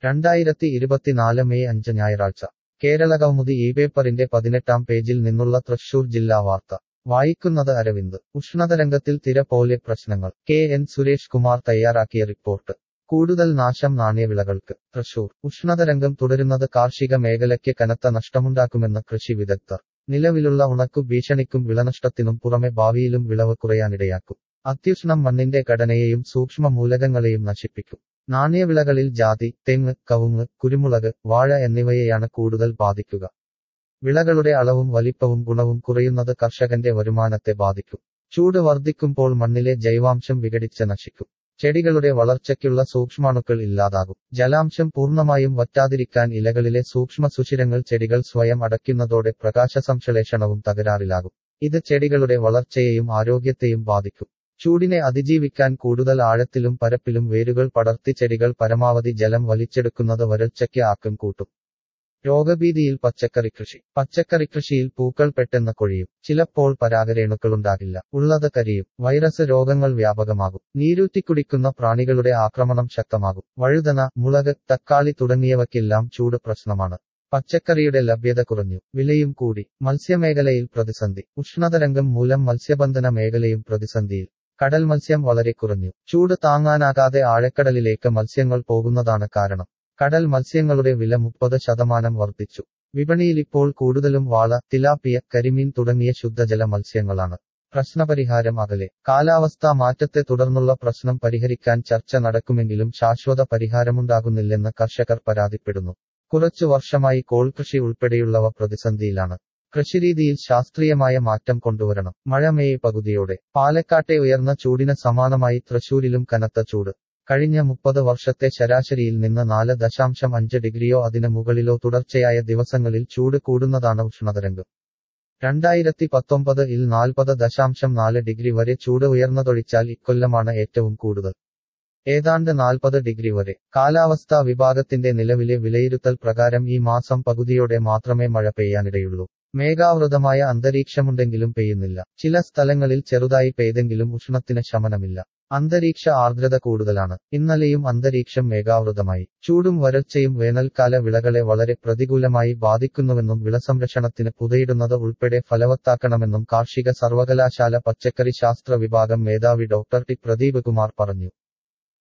രണ്ടായിരത്തി ഇരുപത്തിനാല് മെയ് അഞ്ച് ഞായറാഴ്ച കേരളകൗമുദി ഈ പേപ്പറിന്റെ പതിനെട്ടാം പേജിൽ നിന്നുള്ള തൃശൂർ ജില്ലാ വാർത്ത വായിക്കുന്നത് അരവിന്ദ് ഉഷ്ണതരംഗത്തിൽ തിര പോലെ പ്രശ്നങ്ങൾ കെ എൻ സുരേഷ് കുമാർ തയ്യാറാക്കിയ റിപ്പോർട്ട് കൂടുതൽ നാശം നാണ്യവിളകൾക്ക് തൃശൂർ ഉഷ്ണതരംഗം തുടരുന്നത് കാർഷിക മേഖലയ്ക്ക് കനത്ത നഷ്ടമുണ്ടാക്കുമെന്ന് കൃഷി വിദഗ്ധർ നിലവിലുള്ള ഉണക്കു ഭീഷണിക്കും വിളനഷ്ടത്തിനും പുറമെ ഭാവിയിലും വിളവ് കുറയാനിടയാക്കും അത്യുഷ്ണം മണ്ണിന്റെ ഘടനയെയും സൂക്ഷ്മ മൂലകങ്ങളെയും നശിപ്പിക്കും നാണ്യവിളകളിൽ ജാതി തെങ്ങ് കവുങ്ങ് കുരുമുളക് വാഴ എന്നിവയെയാണ് കൂടുതൽ ബാധിക്കുക വിളകളുടെ അളവും വലിപ്പവും ഗുണവും കുറയുന്നത് കർഷകന്റെ വരുമാനത്തെ ബാധിക്കും ചൂട് വർദ്ധിക്കുമ്പോൾ മണ്ണിലെ ജൈവാംശം വിഘടിച്ച് നശിക്കും ചെടികളുടെ വളർച്ചയ്ക്കുള്ള സൂക്ഷ്മാണുക്കൾ ഇല്ലാതാകും ജലാംശം പൂർണ്ണമായും വറ്റാതിരിക്കാൻ ഇലകളിലെ സൂക്ഷ്മ സുഷിരങ്ങൾ ചെടികൾ സ്വയം അടയ്ക്കുന്നതോടെ പ്രകാശസംശ്ലേഷണവും തകരാറിലാകും ഇത് ചെടികളുടെ വളർച്ചയെയും ആരോഗ്യത്തെയും ബാധിക്കും ചൂടിനെ അതിജീവിക്കാൻ കൂടുതൽ ആഴത്തിലും പരപ്പിലും വേരുകൾ പടർത്തി ചെടികൾ പരമാവധി ജലം വലിച്ചെടുക്കുന്നത് വരൾച്ചയ്ക്ക് ആക്കം കൂട്ടും രോഗഭീതിയിൽ പച്ചക്കറി കൃഷി പച്ചക്കറി കൃഷിയിൽ പൂക്കൾ പെട്ടെന്ന് കൊഴിയും ചിലപ്പോൾ പരാഗരേണുക്കളുണ്ടാകില്ല ഉള്ളത് കരിയും വൈറസ് രോഗങ്ങൾ വ്യാപകമാകും നീരൂറ്റിക്കുടിക്കുന്ന പ്രാണികളുടെ ആക്രമണം ശക്തമാകും വഴുതന മുളക് തക്കാളി തുടങ്ങിയവയ്ക്കെല്ലാം ചൂട് പ്രശ്നമാണ് പച്ചക്കറിയുടെ ലഭ്യത കുറഞ്ഞു വിലയും കൂടി മത്സ്യമേഖലയിൽ പ്രതിസന്ധി ഉഷ്ണതരംഗം മൂലം മത്സ്യബന്ധന മേഖലയും പ്രതിസന്ധിയിൽ കടൽ മത്സ്യം വളരെ കുറഞ്ഞു ചൂട് താങ്ങാനാകാതെ ആഴക്കടലിലേക്ക് മത്സ്യങ്ങൾ പോകുന്നതാണ് കാരണം കടൽ മത്സ്യങ്ങളുടെ വില മുപ്പത് ശതമാനം വർദ്ധിച്ചു വിപണിയിൽ ഇപ്പോൾ കൂടുതലും വാള തിലാപ്പിയ കരിമീൻ തുടങ്ങിയ ശുദ്ധജല മത്സ്യങ്ങളാണ് പ്രശ്നപരിഹാരം അകലെ കാലാവസ്ഥാ മാറ്റത്തെ തുടർന്നുള്ള പ്രശ്നം പരിഹരിക്കാൻ ചർച്ച നടക്കുമെങ്കിലും ശാശ്വത പരിഹാരമുണ്ടാകുന്നില്ലെന്ന് കർഷകർ പരാതിപ്പെടുന്നു കുറച്ചു വർഷമായി കോൾ കൃഷി ഉൾപ്പെടെയുള്ളവ പ്രതിസന്ധിയിലാണ് കൃഷിരീതിയിൽ ശാസ്ത്രീയമായ മാറ്റം കൊണ്ടുവരണം മഴ മെയ് പകുതിയോടെ പാലക്കാട്ടെ ഉയർന്ന ചൂടിന് സമാനമായി തൃശൂരിലും കനത്ത ചൂട് കഴിഞ്ഞ മുപ്പത് വർഷത്തെ ശരാശരിയിൽ നിന്ന് നാല് ദശാംശം അഞ്ച് ഡിഗ്രിയോ അതിന് മുകളിലോ തുടർച്ചയായ ദിവസങ്ങളിൽ ചൂട് കൂടുന്നതാണ് ഉഷ്ണതരംഗം രണ്ടായിരത്തി പത്തൊമ്പത് ഇൽ നാൽപ്പത് ദശാംശം നാല് ഡിഗ്രി വരെ ചൂട് ഉയർന്നതൊഴിച്ചാൽ ഇക്കൊല്ലമാണ് ഏറ്റവും കൂടുതൽ ഏതാണ്ട് നാൽപ്പത് ഡിഗ്രി വരെ കാലാവസ്ഥാ വിഭാഗത്തിന്റെ നിലവിലെ വിലയിരുത്തൽ പ്രകാരം ഈ മാസം പകുതിയോടെ മാത്രമേ മഴ പെയ്യാനിടയുള്ളൂ മേഘാവൃതമായ അന്തരീക്ഷമുണ്ടെങ്കിലും പെയ്യുന്നില്ല ചില സ്ഥലങ്ങളിൽ ചെറുതായി പെയ്തെങ്കിലും ഉഷ്ണത്തിന് ശമനമില്ല അന്തരീക്ഷ ആർദ്രത കൂടുതലാണ് ഇന്നലെയും അന്തരീക്ഷം മേഘാവൃതമായി ചൂടും വരൾച്ചയും വേനൽക്കാല വിളകളെ വളരെ പ്രതികൂലമായി ബാധിക്കുന്നുവെന്നും വിളസംരക്ഷണത്തിന് പുതയിടുന്നത് ഉൾപ്പെടെ ഫലവത്താക്കണമെന്നും കാർഷിക സർവകലാശാല പച്ചക്കറി ശാസ്ത്ര വിഭാഗം മേധാവി ഡോക്ടർ ടി പ്രദീപ് കുമാർ പറഞ്ഞു